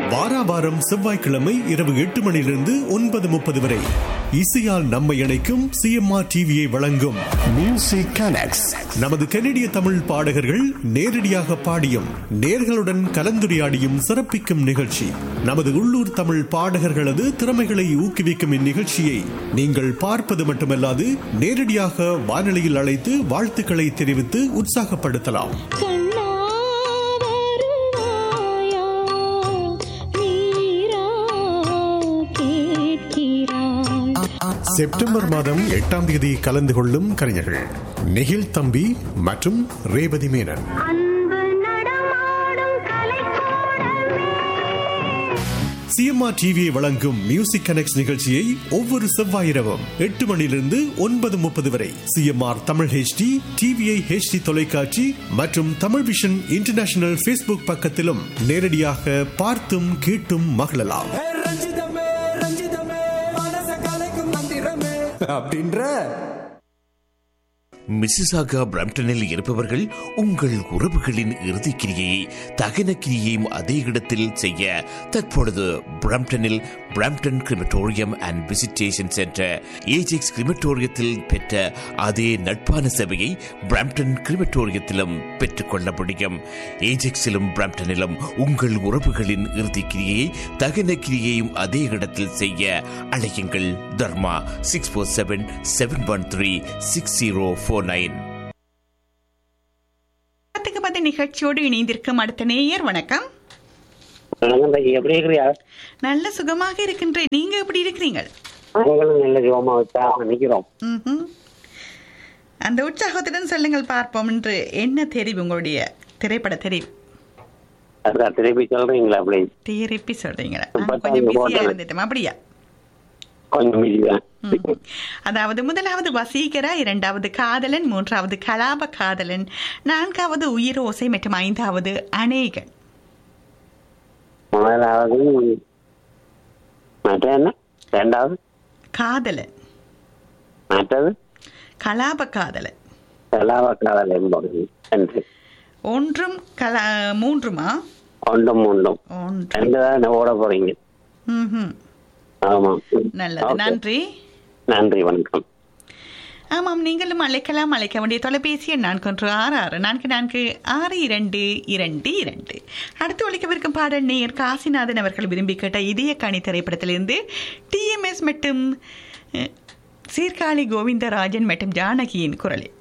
வாரா வாரம் செவ்வாய்க்கிழமை இரவு எட்டு மணியிலிருந்து ஒன்பது முப்பது வரை இசையால் நம்மை இணைக்கும் சிஎம்ஆர் டிவியை வழங்கும் Music Connects. நமது கனடிய தமிழ் பாடகர்கள் நேரடியாக பாடியும் நேர்களுடன் கலந்துரையாடியும் சிறப்பிக்கும் நிகழ்ச்சி நமது உள்ளூர் தமிழ் பாடகர்களது திறமைகளை ஊக்குவிக்கும் இந்நிகழ்ச்சியை நீங்கள் பார்ப்பது மட்டுமல்லாது நேரடியாக வானொலியில் அழைத்து வாழ்த்துக்களை தெரிவித்து உற்சாகப்படுத்தலாம் கண்ணா வருவாயா நீரா கேட்கிறாய் செப்டம்பர் மாதம் எட்டாம் தேதி கலந்து கொள்ளும் கலைஞர்கள் நெகில் தம்பி மற்றும் ரேவதி மேனன் அன்பு நடமாடும் கலைக்கூடமே சிஎம்ஆர் டிவியை வழங்கும் மியூசிக் கனெக்ட் நிகழ்ச்சியை ஒவ்வொரு செவ்வாய் இரவும் எட்டு மணியிலிருந்து ஒன்பது முப்பது வரை CMR Tamil HD TVI HD தொலைக்காட்சி மற்றும் தமிழ் விஷன் இன்டர்நேஷனல் ஃபேஸ்புக் பக்கத்திலும் நேரடியாக பார்த்தும் கேட்டும் மகிழலாம் ஏ ரஞ்சிதமே ரஞ்சிதமே மனச கலைக்கும் மந்திரமே அப்படின்ற மிசிசாகா பிரம்டனில் இருப்பவர்கள் உங்கள் உறவுகளின் இறுதிக் கிரியை தகன கிரியையும் அதே இடத்தில் செய்ய தற்பொழுது பிரம்டனில் Brampton crematorium and visitation centre Ajax கிரிமட்டோரியத்தில் பெற்ற அதே நட்பான சேவையை பிரம்டன் கிரிமட்டோரியத்திலும் பெற்றுக்கொள்ள முடியும் ஏஜெக்ஸிலும் பிரம்டனிலும் உங்கள் உறவுகளின் இறுதிக் கிரியை தகன கிரியையும் அதே இடத்தில் செய்ய அழையுங்கள் Dharma six four seven seven one three six zero four nine பத்துக்கு பத்து நிகழ்ச்சியோடு இணைந்திருக்கும் அடுத்த நேயர் வணக்கம் வணக்கம் தம்பி எப்படி இருக்கிறியா நல்ல சுகமாக இருக்கின்றேன் நீங்க எப்படி இருக்கிறீங்க நாங்களும் நல்ல ஜோமா வச்சா நிக்கிறோம் ம்ஹும். அந்த உற்சாகத்துடன் சொல்லுங்கள் பார்ப்போம் என்று என்ன தெரிவு உங்களுடைய திரைப்பட தெரிவு அதுதான் திருப்பி சொல்றீங்களா அப்படி திருப்பி சொல்றீங்களா இப்ப நான் தான் கொஞ்சம் இங்க பிஸியா போட்டேன். இருந்துட்டோம் அப்படியா கொஞ்சம் மீதிதான் ம்ஹும். அதாவது முதலாவது வசீகரா இரண்டாவது காதலன் மூன்றாவது கலாப காதலன் நான்காவது உயிர் ஓசை மற்றும் ஐந்தாவது அநேகன் முதலாவது மற்ற என்ன ரெண்டாவது காதலன் மற்றது கலாப காதலன் செலாவக்காதல் என்பது ரெண்டு ஒன்றும் கலா மூன்றுமா ஒன்றும் ஒன்றும் ஒன்று ரெண்டு தான் ஓட போறீங்க ம்ஹும். ஆமா நல்லது Okay. நன்றி நன்றி வணக்கம் ஆமாம் நீங்களும் அழைக்கலாம் அழைக்க வேண்டிய தொலைபேசி எண் நான்கு ஒன்று ஆறு ஆறு நான்கு நான்கு ஆறு இரண்டு இரண்டு இரண்டு அடுத்து ஒழிக்கவிருக்கும் பாடல் நேயர் காசிநாதன் அவர்கள் விரும்பி கேட்ட இதய கணி திரைப்படத்திலிருந்து டிஎம்எஸ் மற்றும் அஹ், சீர்காழி கோவிந்தராஜன் மற்றும் ஜானகியின் குரலில்